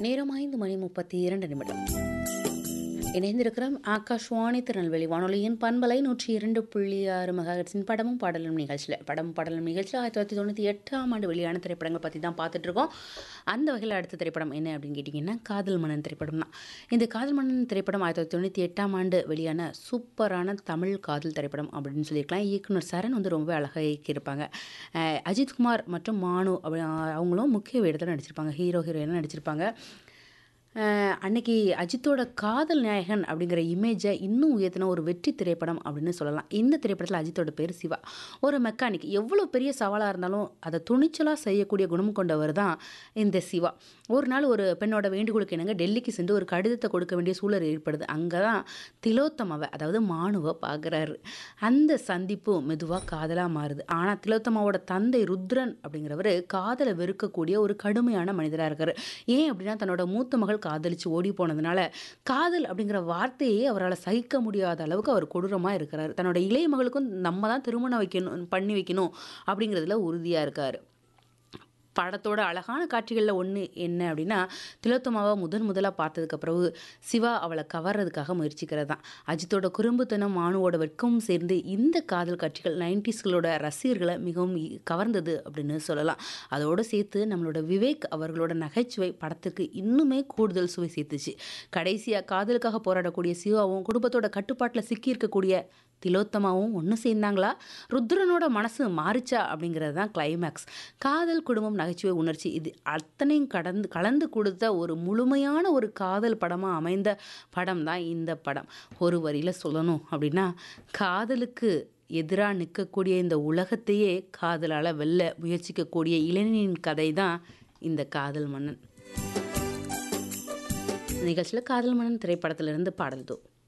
நேரம் ஐந்து மணி முப்பத்தி இரண்டு நிமிடம் இணைந்திருக்கிறோம் ஆகாஷ்வாணி திருநெல்வேலி வானொலியின் பண்பலை நூற்றி இரண்டு புள்ளி ஆறு மெகாஹெட்ஸின் படமும் பாடலும் நிகழ்ச்சியில் படமும் பாடலும் நிகழ்ச்சியில் ஆயிரத்தி தொள்ளாயிரத்தி தொண்ணூற்றி எட்டாம் ஆண்டு வெளியான திரைப்படங்கள் பற்றி தான் பார்த்துட்டு இருக்கோம் அந்த வகையில் அடுத்த திரைப்படம் என்ன அப்படின்னு கேட்டிங்கன்னா காதல் மன்னன் திரைப்படம் தான் இந்த காதல் மன்னன் திரைப்படம் ஆயிரத்தி தொள்ளாயிரத்தி தொண்ணூற்றி எட்டாம் ஆண்டு வெளியான சூப்பரான தமிழ் காதல் திரைப்படம் அப்படின்னு சொல்லியிருக்கலாம் இயக்குனர் சரண் வந்து ரொம்ப அழகாக இயக்கியிருப்பாங்க அஹ் அஜித்குமார் மற்றும் மானு அப்படி அவங்களும் முக்கிய வேடத்தில் நடிச்சிருப்பாங்க ஹீரோ ஹீரோயினாக நடிச்சிருப்பாங்க அஹ் அன்னைக்கு அஜித்தோட காதல் நாயகன் அப்படிங்கிற இமேஜை இன்னும் உயர்த்தின ஒரு வெற்றி திரைப்படம் அப்படின்னு சொல்லலாம் இந்த திரைப்படத்தில் அஜித்தோட பேர் சிவா ஒரு மெக்கானிக் எவ்வளோ பெரிய சவாலாக இருந்தாலும் அதை துணிச்சலாக செய்யக்கூடிய குணம் கொண்டவர் தான் இந்த சிவா ஒரு நாள் ஒரு பெண்ணோட வேண்டுகோளுக்கு இணங்க டெல்லிக்கு சென்று ஒரு கடிதத்தை கொடுக்க வேண்டிய சூழல் ஏற்படுது அங்கே தான் திலோத்தமாவை அதாவது மானுவை பார்க்குறாரு அந்த சந்திப்பு மெதுவாக காதலாக மாறுது ஆனால் திலோத்தமாவோட தந்தை ருத்ரன் அப்படிங்கிறவர் காதலை வெறுக்கக்கூடிய ஒரு கடுமையான மனிதராக இருக்கார் ஏன் அப்படின்னா தன்னோட மூத்த மகள் காதலிச்சு ஓடி போனதுனால காதல் அப்படிங்கிற வார்த்தையே அவரால் சகிக்க முடியாத அளவுக்கு அவர் கொடூரமாக இருக்கிறார் தன்னோட இளைய மகளுக்கும் நம்ம தான் திருமணம் வைக்கணும் பண்ணி வைக்கணும் அப்படிங்கிறதுல உறுதியாக இருக்கார் படத்தோட அழகான காட்சிகளில் ஒன்று என்ன அப்படின்னா திலோத்தமாவை முதன் முதலாக பார்த்ததுக்கு பிறகு சிவா அவளை கவர்றதுக்காக முயற்சிக்கிறது தான் அஜித்தோட குறும்புத்தனம் மானுவோட வெட்கமும் சேர்ந்து இந்த காதல் காட்சிகள் நைன்டிஸ்களோட ரசிகர்களை மிகவும் ஈ- கவர்ந்தது அப்படின்னு சொல்லலாம் அதோடு சேர்த்து நம்மளோட விவேக் அவர்களோட நகைச்சுவை படத்துக்கு இன்னுமே கூடுதல் சுவை சேர்த்துச்சு கடைசியாக காதலுக்காக போராடக்கூடிய சிவாவும் குடும்பத்தோட கட்டுப்பாட்டில் சிக்கியிருக்கக்கூடிய திலோத்தமாவும் ஒன்று சேர்ந்தாங்களா ருத்ரனோட மனசு மாறிச்சா அப்படிங்கிறது தான் கிளைமேக்ஸ் காதல் குடும்பம் நகைச்சுவை உணர்ச்சி இது அத்தனையும் கடந்து கலந்து கொடுத்த ஒரு முழுமையான ஒரு காதல் படமாக அமைந்த படம் தான் இந்த படம் ஒரு வரியில் சொல்லணும் அப்படின்னா காதலுக்கு எதிராக நிற்கக்கூடிய இந்த உலகத்தையே காதலால் வெல்ல முயற்சிக்கக்கூடிய இளைஞனின் கதை தான் இந்த காதல் மன்னன் நிகழ்ச்சியில் காதல் மன்னன் திரைப்படத்திலிருந்து பாடல் தோ